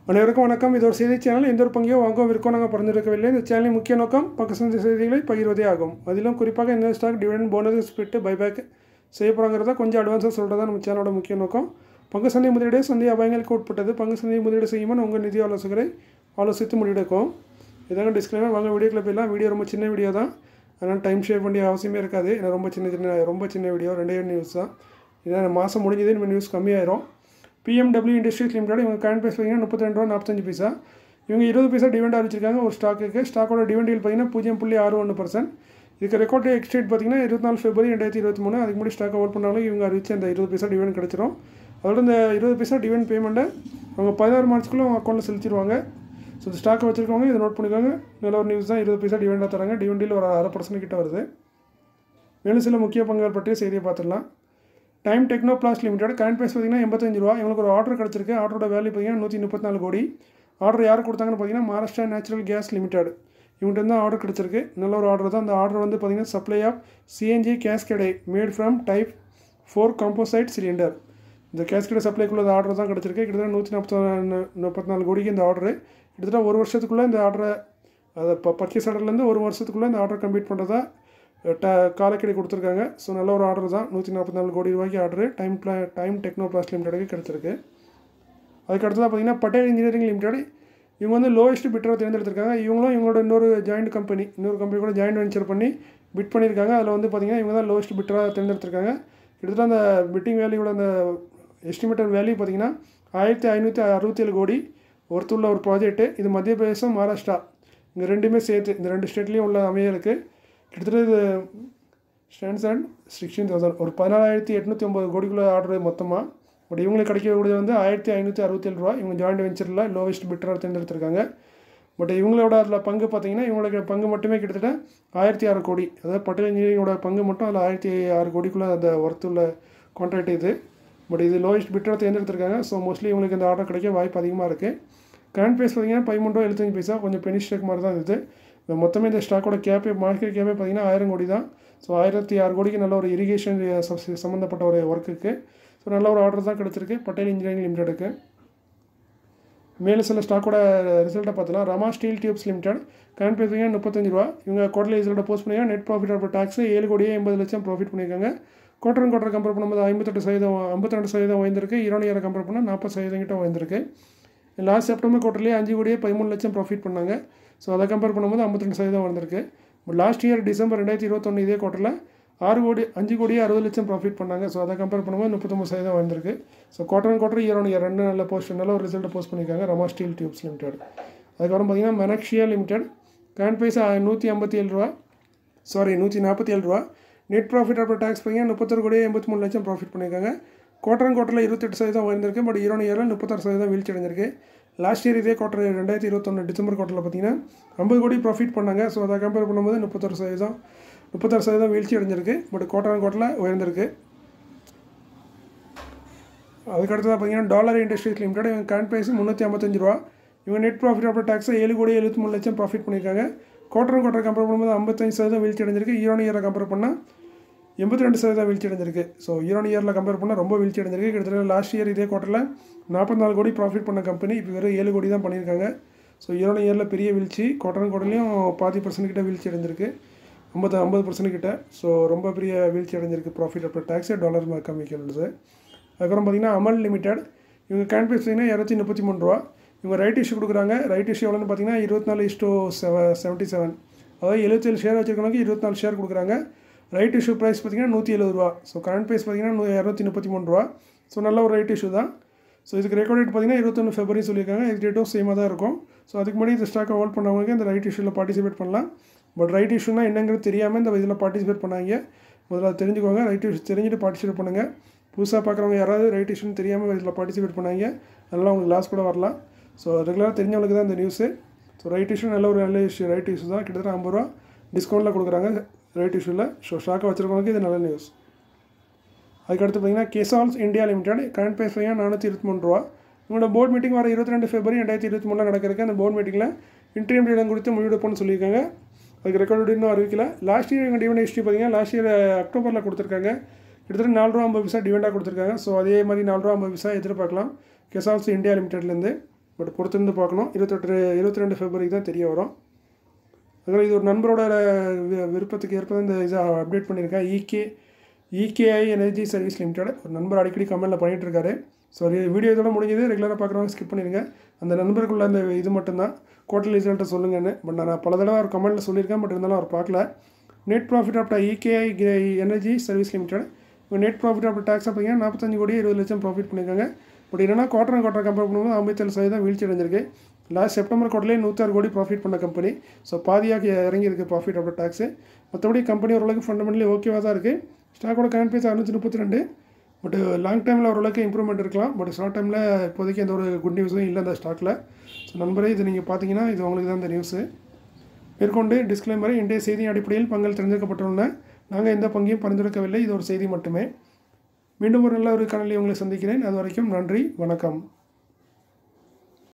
அனைவருக்கும் வணக்கம் இது ஒரு செய்தி சேனல் எந்த ஒரு பங்கையோ வாங்கோ விற்கோ நாங்கள் பரிந்துரைக்கவில்லை இந்த சேனலின் முக்கிய நோக்கம் பக்கசந்த செய்திகளை பகிர்வதே ஆகும் அதிலும் குறிப்பாக இந்த stock dividend bonus split buyback செய்ய போகிறாங்கிறத கொஞ்சம் அட்வான்ஸாக சொல்கிறது தான் நம்ம சேனலோட முக்கிய நோக்கம் பங்கு சந்தை முதலீடு சந்தை அபாயங்களுக்கு உட்பட்டது பங்கு சந்தை முதலீடு செய்யும்போது உங்கள் நிதி ஆலோசகரை ஆலோசித்து முடிவெடுக்கும் இதாங்க டிஸ்கிளைமர் வாங்க வீடியோக்குள்ள போயிடலாம் வீடியோ ரொம்ப சின்ன வீடியோ தான் அதனால் டைம் ஷேர் பண்ணி அவசியமே இருக்காது ஏன்னா ரொம்ப சின்ன சின்ன ரொம்ப சின்ன வீடியோ ரெண்டே நியூஸ் தான் இதான் மாதம் முடிஞ்சது நம்ம நியூஸ் கம்மியாயிரும் பிஎம்டபிள்யூ இண்டஸ்ட்ரீஸ் லிமிடெட் இவங்க கரண்ட் ப்ரைஸ் பார்த்தீங்கன்னா முப்பத்தி ரெண்டு ரூபா நாற்பத்தஞ்சு பைசா இவங்க இருபது பைசா டிவெண்ட் அறிவிச்சிருக்காங்க ஒரு ஸ்டாக்குக்கு ஸ்டாக்கோட டிவெண்ட் பார்த்தீங்கன்னா பூஜ்ஜியம் புள்ளி ஆறு ஒன்று பர்சன்ட் இதுக்கு ரெக்கார்ட் எக்ஸ்டேட் பார்த்தீங்கன்னா இருபத்தி நாலு ஃபெப்ரவரி ரெண்டாயிரத்தி இருபத்தி மூணு அதுக்கு முன்னாடி ஸ்டாக் ஓட் பண்ணாலும் இவங்க அறிவிச்சு அந்த இருபது பைசா டிவெண்ட் கிடச்சிரும் அதோட இந்த இருபது பைசா டிவெண்ட் பேமெண்ட்டை அவங்க பதினாறு மார்ச்சுக்குள்ளே அவங்க அக்கௌண்ட்டில் செலுத்திடுவாங்க ஸோ இந்த ஸ்டாக்கை வச்சிருக்கவங்க இதை நோட் பண்ணிக்கோங்க நல்ல ஒரு நியூஸ் தான் இருபது பைசா டிவெண்டாக தராங்க டிவெண்டில் ஒரு அரை பர்சன்ட் கிட்ட வருது மேலும் சில முக்கிய பங்குகள் பற்றிய செய்தியை பார்த்துடலாம் time techno plas limited current price பார்த்தீங்கன்னா எண்பத்தஞ்சு ரூபா இவங்களுக்கு ஒரு ஆர்டர் கிடச்சிருக்கு ஆர்டரோட வேல்யூ பார்த்தீங்கன்னா நூற்றி முப்பத்தி நாலு கோடி ஆர்டர் யார் கொடுத்தாங்கன்னு பார்த்தீங்கன்னா மகாராஷ்டிரா நேச்சுரல் கேஸ் லிமிடெட் இவங்ககிட்ட தான் ஆர்டர் கிடச்சிருக்கு நல்ல ஒரு ஆர்டர் தான் அந்த ஆர்டர் வந்து பார்த்தீங்கன்னா supply of CNG cascade made from type four composite cylinder இந்த கேஸ்கடை சப்ளைக்குள்ள இந்த ஆர்டர் தான் கிடச்சிருக்கு கிட்டத்தட்ட நூற்றி நாற்பத்தி முப்பத்தி நாலு கோடிக்கு இந்த ஆர்டரு கிட்டத்தட்ட ஒரு வருஷத்துக்குள்ளே இந்த ஆர்டரை அதை இப்போ பர்ச்சேஸ் ஆர்டர்லேருந்து ஒரு வருஷத்துக்குள்ளே இந்த ஆர்டர் கம்ப்ளீட் பண்ணுறதா ட காலக்கெடை கொடுத்துருக்காங்க ஸோ நல்ல ஒரு ஆர்டர் தான் நூற்றி நாற்பத்தி நாலு கோடி ரூபாய்க்கு order time pla time techno plas லிமிடெடுக்கு கிடச்சிருக்கு அதுக்கு அடுத்ததாக பார்த்தீங்கன்னா பட்டேல் இன்ஜினியரிங் லிமிடெட் இவங்க வந்து லோவஸ்ட் பிட்டரை தேர்ந்தெடுத்திருக்காங்க இவங்களும் இவங்களோட இன்னொரு ஜாயிண்ட் கம்பெனி இன்னொரு கம்பெனி கூட ஜாயிண்ட் வெஞ்சர் பண்ணி பிட் பண்ணியிருக்காங்க அதில் வந்து பார்த்தீங்கன்னா இவங்க தான் லோவஸ்ட் பிட்டராக தேர்ந்தெடுத்திருக்காங்க கிட்டத்தட்ட அந்த பிட்டிங் வேல்யூவோட அந்த எஸ்டிமேட்டட் வேல்யூ பார்த்தீங்கன்னா ஆயிரத்தி ஐநூற்றி அறுபத்தி ஏழு கோடி ஒருத்துள்ள ஒரு ப்ராஜெக்ட்டு இது மத்திய பிரதேசம் மகாராஷ்டிரா இங்கே ரெண்டுமே சேர்த்து இந்த ரெண்டு ஸ்டேட்லேயும் உள்ள அமையலுக்கு கிட்டத்தட்ட இது ஸ்டாண்ட்ஸ் அண்ட் சிக்ஸ்டீன் தௌசண்ட் ஒரு பதினாலாயிரத்தி எட்நூற்றி ஒம்பது கோடிக்குள்ளே ஆர்டர் மொத்தமாக பட் இவங்களுக்கு கிடைக்கக்கூடியது வந்து ஆயிரத்தி ஐநூற்றி அறுபத்தேழு ரூபா இவங்க ஜாயிண்ட் வெஞ்சரில் லோவஸ்ட் பிட்டராக தேர்ந்தெடுத்திருக்காங்க பட் இவங்களோட அதில் பங்கு பார்த்தீங்கன்னா இவங்களுக்கு பங்கு மட்டுமே கிட்டத்தட்ட ஆயிரத்தி ஆறு கோடி அதாவது பட்டேல் இன்ஜினியரிங்கோட பங்கு மட்டும் அதில் ஆயிரத்தி ஆறு கோடிக்குள்ளே அந்த ஒர்த்துள்ள கான்ட்ராக்ட் இது பட் இது லோவஸ்ட் பிட்டராக தேர்ந்தெடுத்திருக்காங்க ஸோ மோஸ்ட்லி இவங்களுக்கு இந்த ஆர்டர் கிடைக்க வாய்ப்பு அதிகமாக இருக்குது கரண்ட் ப்ரைஸ் பார்த்தீங்கன்னா பதிமூணு ரூபா எழுபத்தஞ்சு பைசா கொஞ்சம் பெனி ஸ்டாக் மாதிரி தான் இது இந்த மொத்தமே இந்த ஸ்டாக்கோட கேப்பே மார்க்கெட் கேப்பே பார்த்தீங்கன்னா ஆயிரம் கோடி தான் ஸோ ஆயிரத்தி ஆறு கோடிக்கு நல்ல ஒரு இரிகேஷன் சம்மந்தப்பட்ட ஒரு ஒர்க்குக்கு ஸோ நல்ல ஒரு ஆர்டர் தான் கிடச்சிருக்கு பட்டேல் இன்ஜினியரிங் லிமிடெடுக்கு மேலும் சில ஸ்டாக்கோட ரிசல்ட்டை பார்த்தலாம் Rama steel tubes limited current price பார்த்தீங்கன்னா முப்பத்தஞ்சு ரூபா இவங்க குவார்டர்லி ரிசல்ட்டை போஸ்ட் பண்ணியிருக்காங்க நெட் ப்ராஃபிட் ஆஃப் டேக்ஸ் ஏழு கோடியே எண்பது லட்சம் ப்ராஃபிட் பண்ணியிருக்காங்க குவார்டர் அண்ட் குவார்டர் கம்பேர் பண்ணும்போது ஐம்பத்தெட்டு சதவீதம் ஐம்பத்தி ரெண்டு சதவீதம் உயர்ந்திருக்கு ஈரோடு இயரை கம்பேர் பண்ணால் நாற்பது சதவீதம் கிட்ட உயர்ந்திருக்கு லாஸ்ட் செப்டம்பர் குவார்டர்லேயே அஞ்சு கோடியே பதிமூணு லட்சம் ப்ராஃபிட் பண்ணாங்க ஸோ அதை கம்பேர் பண்ணும்போது ஐம்பத்தி ரெண்டு சதவீதம் வந்திருக்கு பட் லாஸ்ட் இயர் டிசம்பர் ரெண்டாயிரத்தி இருபத்தொன்று இதே குவார்ட்டரில் ஆறு கோடி அஞ்சு கோடியே அறுபது லட்சம் ப்ராஃபிட் பண்ணாங்க ஸோ அதை கம்பேர் பண்ணும்போது முப்பத்தொம்பது சதவீதம் வந்திருக்கு so quarter and quarter year one year ரெண்டு நல்ல போஸ்ட் நல்ல ஒரு ரிசல்ட்டை போஸ்ட் பண்ணியிருக்காங்க ரமா ஸ்டீல் டியூப்ஸ் லிமிடெட் அதுக்கப்புறம் பார்த்தீங்கன்னா மெனக்ஷியா லிமிடெட் கரண்ட் ப்ரைஸ் நூற்றி ஐம்பத்தி ஏழு ரூபா சாரி நூற்றி நாற்பத்தி ஏழு ரூபா நெட் ப்ராஃபிட் ஆஃப்டர் டேக்ஸ் பார்த்தீங்கன்னா முப்பத்தொரு கோடியே எண்பத்தி மூணு லட்சம் ப்ராஃபிட் பண்ணியிருக்காங்க குவார்டர் அண்ட் குவார்ட்டரில் இருபத்தெட்டு சதவீதம் வந்திருக்கு பட் ஈரோடு இயரில் முப்பத்தாறு சதவீதம் வீழ்ச்சி அடைஞ்சிருக்கு லாஸ்ட் இயர் இதே குவார்டர் ரெண்டாயிரத்தி இருபத்தொன்று டிசம்பர் குவார்ட்டரில் பார்த்தீங்கன்னா ஐம்பது கோடி ப்ராஃபிட் பண்ணாங்க ஸோ அதை கம்பேர் பண்ணும்போது முப்பத்தொரு சதவீதம் முப்பத்தாறு சதவீதம் வீழ்ச்சி அடைஞ்சிருக்கு பட் குவார்டர் அண்ட் குவார்ட்டரில் உயர்ந்திருக்கு அதுக்கு அடுத்ததாக பார்த்தீங்கன்னா டாலர் இண்டஸ்ட்ரீஸ் லிமிடெட் இவங்க கரண்ட் ப்ரைஸ் முந்நூற்றி ஐம்பத்தஞ்சு ரூபா இவங்க நெட் ப்ராஃபிட் ஆஃப்டர் டேக்ஸை ஏழு கோடி எழுபத்தி மூணு லட்சம் ப்ராஃபிட் பண்ணியிருக்காங்க குவார்டர் அண்ட் குவார்டர் கம்பேர் பண்ணும்போது ஐம்பத்தஞ்சு சதவீதம் வீழ்ச்சி அடைஞ்சிருக்கு ஈரோடு இயரை கம்பேர் பண்ணால் எண்பத்தி ரெண்டு சதவீதம் வீழ்ச்சி அடைஞ்சிருக்கு ஸோ ஈரோடு இயரில் கம்பேர் பண்ணால் ரொம்ப வீழ்ச்சி அடைஞ்சிருக்கு கிட்டத்தட்ட லாஸ்ட் இயர் இதே குவார்ட்டரில் நாற்பத்தி நாலு கோடி ப்ராஃபிட் பண்ண கம்பெனி இப்போ வெறும் ஏழு கோடி தான் பண்ணியிருக்காங்க ஸோ ஈரோடு இயரில் பெரிய வீழ்ச்சி குவார்டர் குவார்டர்லையும் பாதி பர்சன்ட் கிட்ட வீழ்ச்சி அடைஞ்சிருக்கு ஐம்பது ஐம்பது பர்சன்ட் கிட்ட ஸோ ரொம்ப பெரிய வீழ்ச்சி அடைஞ்சிருக்கு ப்ராஃபிட் அப்புறம் டேக்ஸே டாலர் கம்மிக்கிறது அதுக்கப்புறம் பார்த்திங்கன்னா அமல் லிமிடெட் இவங்க கேன் ப்ரைஸ் பார்த்தீங்கன்னா இரநூத்தி முப்பத்தி மூணு ரூபா இவங்க ரைட் இஷ்யூ கொடுக்குறாங்க ரைட் இஷ்யூ எவ்வளோன்னு பார்த்தீங்கன்னா இருபத்தி நாலு இஷ்டோ செவ செவன்ட்டி செவன் அதாவது எழுபத்தேழு ஷேர் வச்சிருக்கவங்க இருபத்தி நாலு ஷேர் கொடுக்குறாங்க ரைட் இஷ்யூ ப்ரைஸ் பார்த்தீங்கன்னா நூற்றி எழுபது ரூபா ஸோ கரண்ட் ப்ரைஸ் பார்த்தீங்கன்னா இரநூத்தி முப்பத்தி மூணு ரூபா ஸோ நல்ல ஒரு ரைட் இஷ்யூ தான் ஸோ இதுக்கு ரெக்கார்ட் டேட் பார்த்தீங்கன்னா இருபத்தொன்று ஃபெப்ரவரி சொல்லியிருக்காங்க இது டேட்டும் சேமாக தான் இருக்கும் ஸோ அதுக்கு முன்னாடி இந்த ஸ்டாக்கை ஹோல்ட் பண்ணவங்களுக்கு இந்த ரைட் இஷ்யூவில் பார்ட்டிசிபேட் பண்ணலாம் பட் ரைட் இஷ்யூனா என்னங்கிறது தெரியாமல் இந்த இதில் பார்ட்டிசிபேட் பண்ணாங்க முதல்ல தெரிஞ்சுக்கோங்க ரைட் இஷ்யூ தெரிஞ்சுட்டு பார்ட்டிசிபேட் பண்ணுங்கள் புதுசாக பார்க்குறவங்க யாராவது ரைட் இஷ்யூன்னு தெரியாமல் இதில் பார்ட்டிசிபேட் பண்ணாங்க அதெல்லாம் உங்களுக்கு லாஸ் கூட வரலாம் ஸோ ரெகுலராக தெரிஞ்சவங்களுக்கு தான் இந்த நியூஸு ஸோ ரைட் இஷ்யூ நல்ல ஒரு நல்ல இஷ்யூ ரைட் இஷ்யூ தான் கிட்டத்தட்ட ஐம்பது ரூபா டிஸ்கவுண்ட்டில் கொடுக்குறாங்க ரைட் இஷ்யூவில் ஸோ ஸ்டாக்கை வச்சுருக்கவங்களுக்கு இது நல்ல நியூஸ் அதுக்கடுத்து பார்த்தீங்கன்னா கேசால்ஸ் இந்தியா லிமிடெட் கரண்ட் ப்ரைஸ் பார்த்தீங்கன்னா நானூற்றி இருபத்தி மூணு ரூபா உங்களோட போர்ட் மீட்டிங் வர இருபத்தி ரெண்டு ஃபெப்ரவரி ரெண்டாயிரத்தி இருபத்தி மூணில் நடக்கிறதுக்கு அந்த போர்ட் மீட்டிங்கில் இன்டர்வியூ இடம் குறித்து முடிவெடுப்போம்னு சொல்லியிருக்காங்க அதுக்கு ரெக்கார்டு இன்னும் அறிவிக்கல லாஸ்ட் இயர் எங்கள் டிவெண்ட் ஹிஸ்ட்ரி பார்த்தீங்கன்னா லாஸ்ட் இயர் அக்டோபரில் கொடுத்துருக்காங்க கிட்டத்தட்ட நாலு ரூபா ஐம்பது பைசா டிவெண்டாக கொடுத்துருக்காங்க ஸோ அதே மாதிரி நாலு ரூபா ஐம்பது பைசா எதிர்பார்க்கலாம் கெசால்ஸ் இந்தியா லிமிடெட்லேருந்து பட் பொறுத்திருந்து பார்க்கணும் இருபத்தெட்டு இருபத்தி ரெண்டு ஃபெப்ரவரிக்கு தான் தெரிய வரும் அதனால் இது ஒரு நண்பரோட வி- விருப்பத்துக்கு ஏற்ப தான் இந்த இதை அப்டேட் பண்ணியிருக்கேன் EK EKI energy service limited ஒரு நண்பர் அடிக்கடி கமெண்ட்டில் பண்ணிகிட்டு இருக்காரு ஸோ வீடியோ இதோட முடிஞ்சது ரெகுலராக பார்க்குறவங்க ஸ்கிப் பண்ணிடுங்க அந்த நண்பருக்குள்ள அந்த இது மட்டும்தான் குவார்டர் ரிசல்ட்டை சொல்லுங்கன்னு பட் நான் பல தடவை அவர் கமெண்ட்டில் சொல்லியிருக்கேன் பட் இருந்தாலும் அவர் பார்க்கல net profit after EKI energy service limited இப்போ நெட் ப்ராஃபிட் ஆஃப்டர் டேக்ஸ் பார்த்தீங்கன்னா நாற்பத்தஞ்சு கோடி இருபது லட்சம் ப்ராஃபிட் பண்ணியிருக்காங்க பட் என்னன்னா குவார்டர் அண்ட் குவார்டர் கம்பேர் பண்ணும்போது ஐம்பத்தேழு சதவீதம் வீழ்ச்சி அடைஞ்சிருக்கு லாஸ்ட் செப்டம்பர் குவார்டர்லேயே நூற்றாறு கோடி ப்ராஃபிட் பண்ண கம்பெனி ஸோ பாதியாக இறங்கியிருக்கு ப்ராஃபிட் ஆஃப்டர் டேக்ஸு மற்றபடி கம்பெனி ஓரளவுக்கு ஃபண்டமெண்டலி ஓகேவாக தான் இருக்குது ஸ்டாக்கோட கரண்ட் பேஸ் அறுநூற்றி முப்பத்தி ரெண்டு பட் லாங் டைமில் ஓரளவுக்கு இம்ப்ரூவ்மெண்ட் இருக்கலாம் பட் ஷார்ட் டைமில் இப்போதைக்கு எந்த ஒரு குட் நியூஸும் இல்லை அந்த ஸ்டாக்கில் ஸோ நண்பரே இது நீங்கள் பார்த்தீங்கன்னா இது உங்களுக்கு தான் இந்த நியூஸு மேற்கொண்டு டிஸ்க்ளைமரை இன்றைய செய்தியின் அடிப்படையில் பங்கள் தேர்ந்தெடுக்கப்பட்டுள்ளன நாங்கள் எந்த பங்கையும் பரிந்துரைக்கவில்லை இது ஒரு செய்தி மட்டுமே மீண்டும் ஒரு நல்ல ஒரு காணொலியை உங்களை சந்திக்கிறேன் அது வரைக்கும் நன்றி வணக்கம்